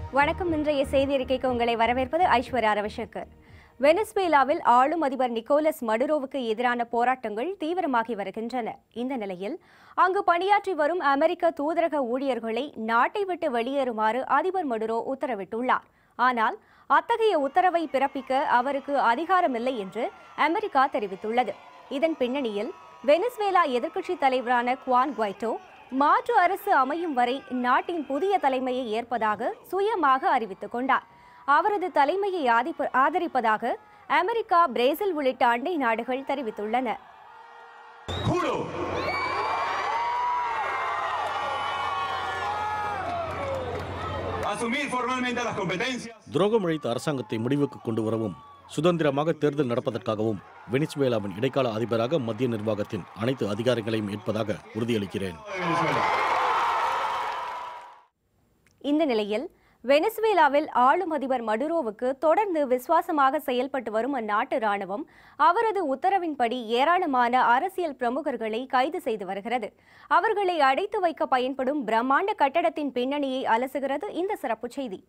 வணக்கம் இன்றைய செய்தி அறிக்கைக்கு உங்களை வரவேற்பது ஐஸ்வர்யா ரவிசங்கர் வெனிசுவேலாவில் ஆளும் அதிபர் நிக்கோலஸ் மடுரோவுக்கு எதிரான போராட்டங்கள் தீவிரமாகி வருகின்றன இந்த நிலையில் அங்கு பணியாற்றி வரும் அமெரிக்க தூதரக ஊழியர்களை நாட்டை விட்டு வெளியேறுமாறு அதிபர் மடுரோ உத்தரவிட்டுள்ளார் ஆனால் அத்தகைய உத்தரவை பிறப்பிக்க அவருக்கு அதிகாரமில்லை என்று அமெரிக்கா தெரிவித்துள்ளது இதன் பின்னணியில் வெனிசுவேலா எதிர்க்கட்சித் தலைவரான குவான் குவைட்டோ மாற்று அரசு அமையும் வரை நாட்டின் புதிய தலைமையை ஏற்பதாக சுயமாக அறிவித்துக் கொண்டார் அவரது தலைமையை ஆதிப்ப- ஆதரிப்பதாக அமெரிக்கா பிரேசில் உள்ளிட்ட அண்டை நாடுகள் தெரிவித்துள்ளன Juro. Asumir formalmente las competencias. துரோகம் இழைத்த அரசாங்கத்தை முடிவுக்கு கொண்டு வரவும் சுதந்திரமாக தேர்தல் நடப்பதற்காகவும் வெனிசுவேலாவின் இடைக்கால அதிபராக மத்திய நிர்வாகத்தின் அனைத்து அதிகாரங்களையும் ஏற்பதாக உறுதியளிக்கிறேன் de Venezuela. இந்த நிலையில் வெனிசுவேலாவில் ஆளும் அதிபர் மடுரோவுக்கு தொடர்ந்து விசுவாசமாக செயல்பட்டு வரும் அந்நாட்டு ராணுவம் அவரது உத்தரவின்படி ஏராளமான அரசியல் பிரமுகர்களை கைது செய்து வருகிறது அவர்களை அடைத்து வைக்க பயன்படும் பிரம்மாண்ட கட்டடத்தின் பின்னணியை அலசுகிறது இந்த சிறப்பு செய்தி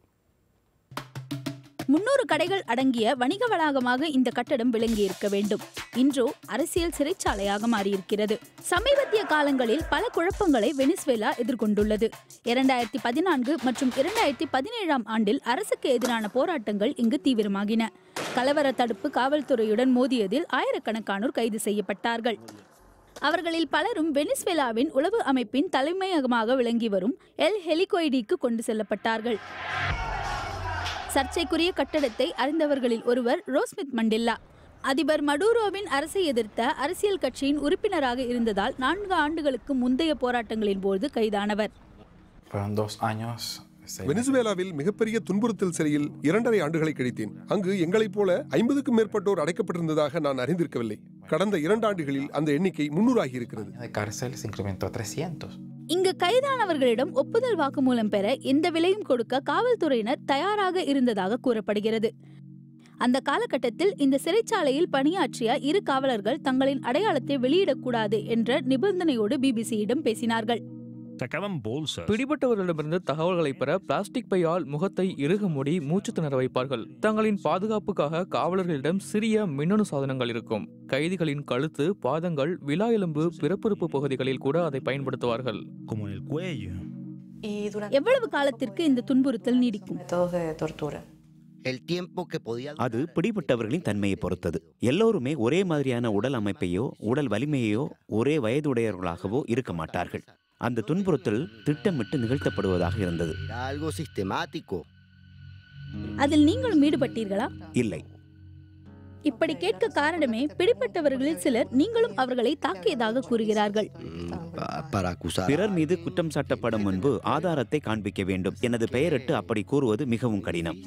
முன்னூறு கடைகள் அடங்கிய வணிக வளாகமாக இந்த கட்டடம் விளங்கியிருக்க வேண்டும் இன்றோ அரசியல் சிறைச்சாலையாக மாறியிருக்கிறது சமீபத்திய காலங்களில் பல குழப்பங்களை வெனிசுவேலா எதிர்கொண்டுள்ளது இரண்டாயிரத்தி பதினான்கு மற்றும் இரண்டாயிரத்தி பதினேழாம் ஆண்டில் அரசுக்கு எதிரான போராட்டங்கள் இங்கு தீவிரமாகின கலவர தடுப்பு காவல்துறையுடன் மோதியதில் ஆயிரக்கணக்கானோர் கைது செய்யப்பட்டார்கள் அவர்களில் பலரும் வெனிசுவேலாவின் உளவு அமைப்பின் தலைமையகமாக விளங்கி வரும் எல் ஹெலிகோய்டிக்கு கொண்டு செல்லப்பட்டார்கள் சர்ச்சைக்குரிய கட்டடத்தை அறிந்தவர்களில் ஒருவர் ரோஸ்மித் மண்டெல்லா அதிபர் மடூரோவின் அரசை எதிர்த்த அரசியல் கட்சியின் உறுப்பினராக இருந்ததால் நான்கு ஆண்டுகளுக்கு முந்தைய போராட்டங்களின் போது கைதானவர் Fueron dos años. seis வெனிசுவேலாவில் மிகப்பெரிய துன்புறுத்தல் சிறையில் இரண்டரை ஆண்டுகளை கழித்தேன் அங்கு எங்களைப் போல ஐம்பதுக்கும் மேற்பட்டோர் அடைக்கப்பட்டிருந்ததாக நான் அறிந்திருக்கவில்லை கடந்த இரண்டு ஆண்டுகளில் அந்த எண்ணிக்கை முன்னூறாகி இருக்கிறது años de cárcel se incrementó a 300. இங்கு கைதானவர்களிடம் ஒப்புதல் வாக்குமூலம் பெற எந்த விலையும் கொடுக்க காவல்துறையினர் தயாராக இருந்ததாக கூறப்படுகிறது அந்த காலகட்டத்தில் இந்த சிறைச்சாலையில் பணியாற்றிய இரு காவலர்கள் தங்களின் அடையாளத்தை வெளியிடக்கூடாது என்ற நிபந்தனையோடு பிபிசியிடம் பேசினார்கள் sacaban bolsas. பிடிபட்டவர்களிடமிருந்து தகவல்களை பெற பிளாஸ்டிக் பையால் முகத்தை இறுக மூடி மூச்சு திணற வைப்பார்கள் தங்களின் பாதுகாப்புக்காக காவலர்களிடம் சிறிய மின்னணு சாதனங்கள் இருக்கும் கைதிகளின் கழுத்து பாதங்கள் விலா எலும்பு பிறப்புறுப்பு பகுதிகளில் கூட அதை பயன்படுத்துவார்கள் como en el cuello. Y durante எவ்வளவு காலத்திற்கு இந்த துன்புறுத்தல் நீடிக்கும் métodos de tortura. அது பிடிபட்டவர்களின் தன்மையை பொறுத்தது எல்லோருமே ஒரே மாதிரியான உடல் அமைப்பையோ உடல் வலிமையையோ ஒரே வயதுடையவர்களாகவோ இருக்க மாட்டார்கள் அந்த துன்புறுத்தல் திட்டமிட்டு நிகழ்த்தப்படுவதாக இருந்தது அதில் நீங்களும் ஈடுபட்டீர்களா இல்லை இப்படி கேட்க காரணமே பிடிப்பட்டவர்களில் சிலர் நீங்களும் அவர்களை தாக்கியதாக கூறுகிறார்கள் பிறர் மீது குற்றம் சாட்டப்படும் முன்பு ஆதாரத்தை காண்பிக்க வேண்டும் எனது பெயரிட்டு அப்படி கூறுவது மிகவும் கடினம்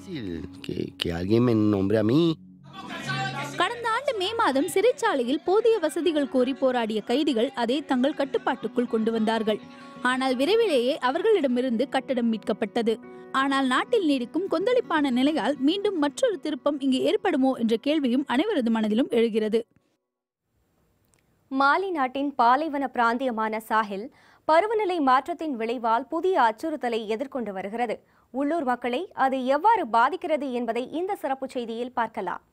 கடந்த ஆண்டு மே மாதம் சிறைச்சாலையில் போதிய வசதிகள் கோரி போராடிய கைதிகள் அதை தங்கள் கட்டுப்பாட்டுக்குள் கொண்டு வந்தார்கள் ஆனால் விரைவிலேயே அவர்களிடமிருந்து கட்டடம் மீட்கப்பட்டது ஆனால் நாட்டில் நீடிக்கும் கொந்தளிப்பான நிலையால் மீண்டும் மற்றொரு திருப்பம் இங்கு ஏற்படுமோ என்ற கேள்வியும் அனைவரது மனதிலும் எழுகிறது மாலி நாட்டின் பாலைவன பிராந்தியமான சாஹில் பருவநிலை மாற்றத்தின் விளைவால் புதிய அச்சுறுத்தலை எதிர்கொண்டு வருகிறது உள்ளூர் மக்களை அது எவ்வாறு பாதிக்கிறது என்பதை இந்த சிறப்பு செய்தியில் பார்க்கலாம்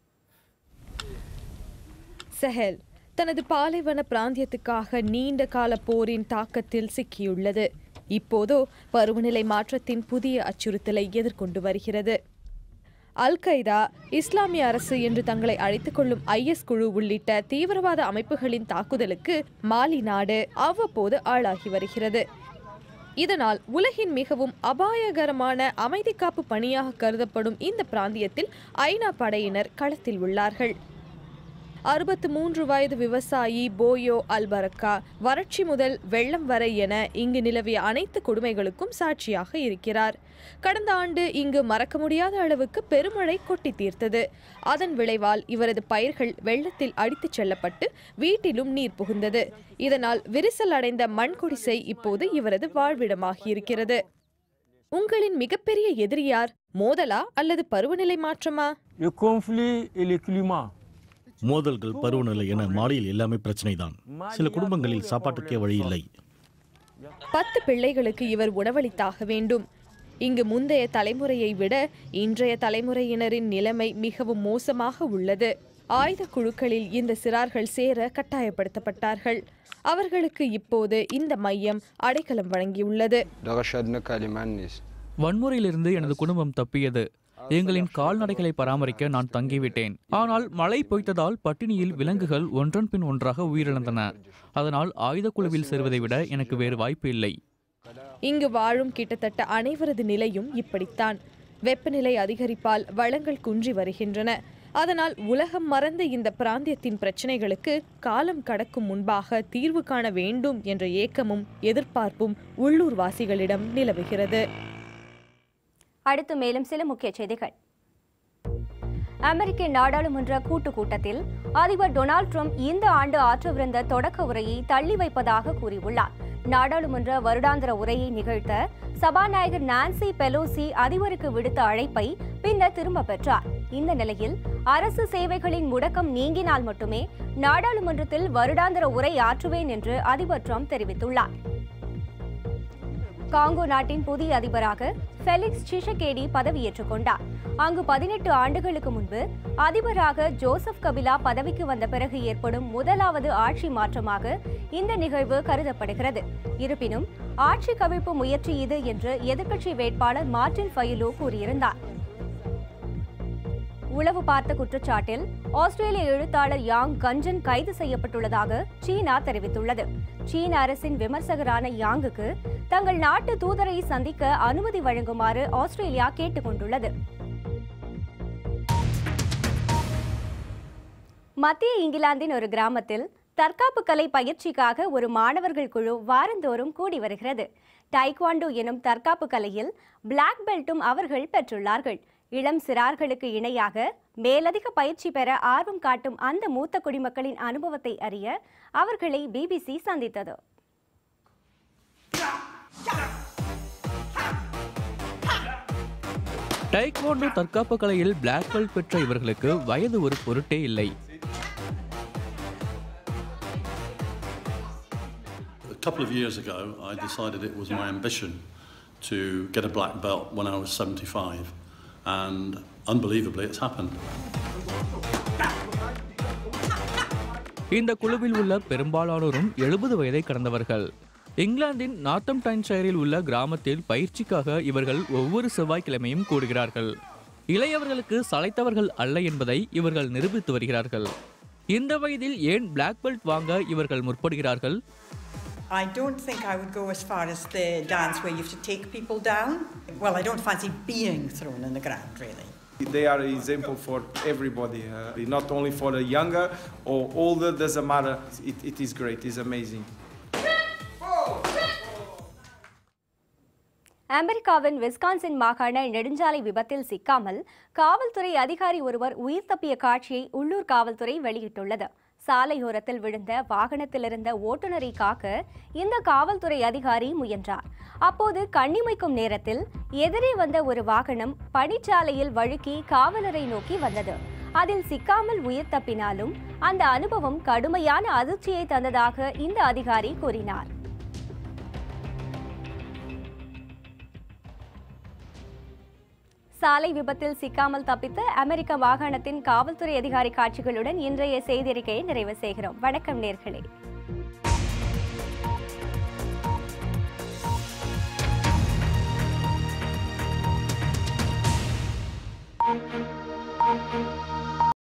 சஹெல் தனது பாலைவன பிராந்தியத்துக்காக நீண்ட கால போரின் தாக்கத்தில் சிக்கியுள்ளது இப்போதோ பருவநிலை மாற்றத்தின் புதிய அச்சுறுத்தலை எதிர்கொண்டு வருகிறது அல் கைதா இஸ்லாமிய அரசு என்று தங்களை அழைத்துக் கொள்ளும் ஐஎஸ் குழு உள்ளிட்ட தீவிரவாத அமைப்புகளின் தாக்குதலுக்கு மாலி நாடு அவ்வப்போது ஆளாகி வருகிறது இதனால் உலகின் மிகவும் அபாயகரமான அமைதி காப்பு பணியாக கருதப்படும் இந்த பிராந்தியத்தில் ஐநா படையினர் களத்தில் உள்ளார்கள் அறுபத்து மூன்று வயது விவசாயி போயோ அல்பரக்கா வறட்சி முதல் வெள்ளம் வரை என இங்கு நிலவிய அனைத்து கொடுமைகளுக்கும் சாட்சியாக இருக்கிறார் கடந்த ஆண்டு இங்கு மறக்க முடியாத அளவுக்கு பெருமழை கொட்டி தீர்த்தது அதன் விளைவால் இவரது பயிர்கள் வெள்ளத்தில் அடித்துச் செல்லப்பட்டு வீட்டிலும் நீர் புகுந்தது இதனால் விரிசல் அடைந்த மண் குடிசை இப்போது இவரது வாழ்விடமாகியிருக்கிறது உங்களின் மிகப்பெரிய எதிரி யார் மோதலா அல்லது பருவநிலை மாற்றமா Le conflit et le climat. மோதல்கள் பருவநிலை என மாலியில் எல்லாமே பிரச்சனைதான் சில குடும்பங்களில் சாப்பாட்டுக்கே வழி இல்லை பத்து பிள்ளைகளுக்கு இவர் உணவளித்தாக வேண்டும் இங்கு முந்தைய தலைமுறையை விட இன்றைய தலைமுறையினரின் நிலைமை மிகவும் மோசமாக உள்ளது ஆயுத குழுக்களில் இந்த சிறார்கள் சேர கட்டாயப்படுத்தப்பட்டார்கள் அவர்களுக்கு இப்போது இந்த மையம் அடைக்கலம் வழங்கியுள்ளது வன்முறையிலிருந்து எனது குடும்பம் தப்பியது எங்களின் கால்நடைகளை பராமரிக்க நான் தங்கிவிட்டேன் ஆனால் மழை பொய்த்ததால் பட்டினியில் விலங்குகள் ஒன்றன் பின் ஒன்றாக உயிரிழந்தன அதனால் ஆயுத குழுவில் சேருவதை விட எனக்கு வேறு வாய்ப்பு இல்லை இங்கு வாழும் கிட்டத்தட்ட அனைவரது நிலையும் இப்படித்தான் வெப்பநிலை அதிகரிப்பால் வளங்கள் குன்றி வருகின்றன அதனால் உலகம் மறந்த இந்த பிராந்தியத்தின் பிரச்சனைகளுக்கு காலம் கடக்கும் முன்பாக தீர்வு காண வேண்டும் என்ற ஏக்கமும் எதிர்பார்ப்பும் உள்ளூர்வாசிகளிடம் நிலவுகிறது அடுத்து மேலும் சில முக்கிய செய்திகள் அமெரிக்க நாடாளுமன்ற கூட்டு கூட்டத்தில் அதிபர் டொனால்ட் ட்ரம்ப் இந்த ஆண்டு ஆற்றவிருந்த தொடக்க உரையை தள்ளி வைப்பதாக கூறியுள்ளார் நாடாளுமன்ற வருடாந்திர உரையை நிகழ்த்த சபாநாயகர் நான்சி பெலோசி அதிபருக்கு விடுத்த அழைப்பை பின்னர் திரும்ப பெற்றார் இந்த நிலையில் அரசு சேவைகளின் முடக்கம் நீங்கினால் மட்டுமே நாடாளுமன்றத்தில் வருடாந்திர உரை ஆற்றுவேன் என்று அதிபர் ட்ரம்ப் தெரிவித்துள்ளார் காங்கோ நாட்டின் புதிய அதிபராக ஃபெலிக்ஸ் சிஷகேடி பதவியேற்றுக் கொண்டார் அங்கு பதினெட்டு ஆண்டுகளுக்கு முன்பு அதிபராக ஜோசப் கபிலா பதவிக்கு வந்த பிறகு ஏற்படும் முதலாவது ஆட்சி மாற்றமாக இந்த நிகழ்வு கருதப்படுகிறது இருப்பினும் ஆட்சி கவிழ்ப்பு முயற்சி இது என்று எதிர்க்கட்சி வேட்பாளர் மார்டின் ஃபயலோ கூறியிருந்தார் உளவு பார்த்த குற்றச்சாட்டில் ஆஸ்திரேலிய எழுத்தாளர் யாங் கஞ்சன் கைது செய்யப்பட்டுள்ளதாக சீனா தெரிவித்துள்ளது சீன அரசின் விமர்சகரான யாங்குக்கு தங்கள் நாட்டு தூதரை சந்திக்க அனுமதி வழங்குமாறு ஆஸ்திரேலியா கேட்டுக் கொண்டுள்ளது மத்திய இங்கிலாந்தின் ஒரு கிராமத்தில் தற்காப்பு கலை பயிற்சிக்காக ஒரு மாணவர்கள் குழு வாரந்தோறும் கூடி வருகிறது டைக்வாண்டோ எனும் தற்காப்பு கலையில் பிளாக் பெல்ட்டும் அவர்கள் பெற்றுள்ளார்கள் இளம் சிறார்களுக்கு இணையாக மேலதிக பயிற்சி பெற ஆர்வம் காட்டும் அந்த மூத்த குடிமக்களின் அனுபவத்தை அறிய அவர்களை பிபிசி சந்தித்தது டைக்வாண்டோ தற்காப்பு கலையில் பிளாக் பெல்ட் பெற்ற இவர்களுக்கு வயது ஒரு பொருட்டே இல்லை A couple of years ago, I decided it was my ambition to get a black belt when I was 75, and unbelievably, it's happened. இந்த குழுவில் உள்ள பெரும்பாலானோரும் எழுபது வயதை கடந்தவர்கள் இங்கிலாந்தின் நார்த்தம்டைன்ஷயரில் உள்ள கிராமத்தில் பயிற்சிக்காக இவர்கள் ஒவ்வொரு செவ்வாய்க்கிழமையும் கூடுகிறார்கள் இளையவர்களுக்கு சளைத்தவர்கள் அல்ல என்பதை இவர்கள் நிரூபித்து வருகிறார்கள் இந்த வயதில் ஏன் பிளாக் பெல்ட் வாங்க இவர்கள் முற்படுகிறார்கள் I don't think I would go as far as the dance where you have to take people down. Well, I don't fancy being thrown in the ground, really. They are an example for everybody, uh, not only for the younger or older, doesn't matter. It, it is great, it's amazing. அமெரிக்காவின் விஸ்கான்சின் மாகாண நெடுஞ்சாலை விபத்தில் சிக்காமல் காவல்துறை அதிகாரி ஒருவர் உயிர் தப்பிய காட்சியை உள்ளூர் காவல்துறை வெளியிட்டுள்ளது சாலையோரத்தில் விழுந்த வாகனத்தில் இருந்த ஓட்டுநரை காக்க இந்த காவல்துறை அதிகாரி முயன்றார் அப்போது கண்ணிமைக்கும் நேரத்தில் எதிரே வந்த ஒரு வாகனம் பணிச்சாலையில் வழுக்கி காவலரை நோக்கி வந்தது அதில் சிக்காமல் உயிர் தப்பினாலும் அந்த அனுபவம் கடுமையான அதிர்ச்சியை தந்ததாக இந்த அதிகாரி கூறினார் சாலை விபத்தில் சிக்காமல் தப்பித்த அமெரிக்க மாகாணத்தின் காவல்துறை அதிகாரி காட்சிகளுடன் இன்றைய செய்தியறிக்கையை நிறைவு செய்கிறோம் வணக்கம் நேர்களே Thank you.